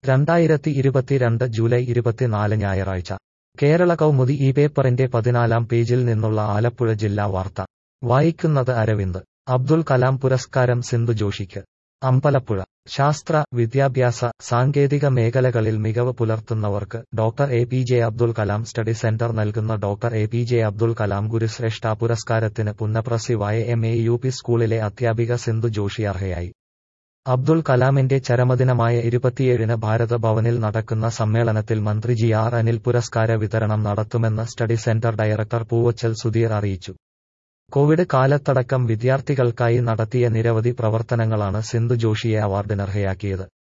രണ്ടായിരത്തി ഇരുപത്തിരണ്ട് ജൂലൈ ഇരുപത്തിനാല് ഞായറാഴ്ച കേരള കൗമുദി ഈ പേപ്പറിന്റെ പതിനാലാം പേജിൽ നിന്നുള്ള ആലപ്പുഴ ജില്ലാ വാർത്ത വായിക്കുന്നത് അരവിന്ദ് അബ്ദുൽ കലാം പുരസ്കാരം സിന്ധു ജോഷിക്ക് അമ്പലപ്പുഴ ശാസ്ത്ര വിദ്യാഭ്യാസ സാങ്കേതിക മേഖലകളിൽ മികവ് പുലർത്തുന്നവർക്ക് doctor A P J Abdul Kalam study centre നൽകുന്ന doctor A P J Abdul Kalam ഗുരുശ്രേഷ്ഠ പുരസ്കാരത്തിന് പുന്നപ്രസിവായ എം എ യു പി സ്കൂളിലെ അധ്യാപിക സിന്ധു ജോഷി അർഹയായി അബ്ദുൽ കലാമിന്റെ ചരമദിനമായ ഇരുപത്തിയേഴിന് ഭാരത ഭവനിൽ നടക്കുന്ന സമ്മേളനത്തിൽ മന്ത്രി ജി ആർ അനിൽ പുരസ്കാര വിതരണം നടത്തുമെന്ന് study centre director Poovachal Sudheer അറിയിച്ചു കോവിഡ് കാലത്തടക്കം വിദ്യാർത്ഥികൾക്കായി നടത്തിയ നിരവധി പ്രവർത്തനങ്ങളാണ് സിന്ധു ജോഷിയെ അവാർഡിനർഹയാക്കിയത്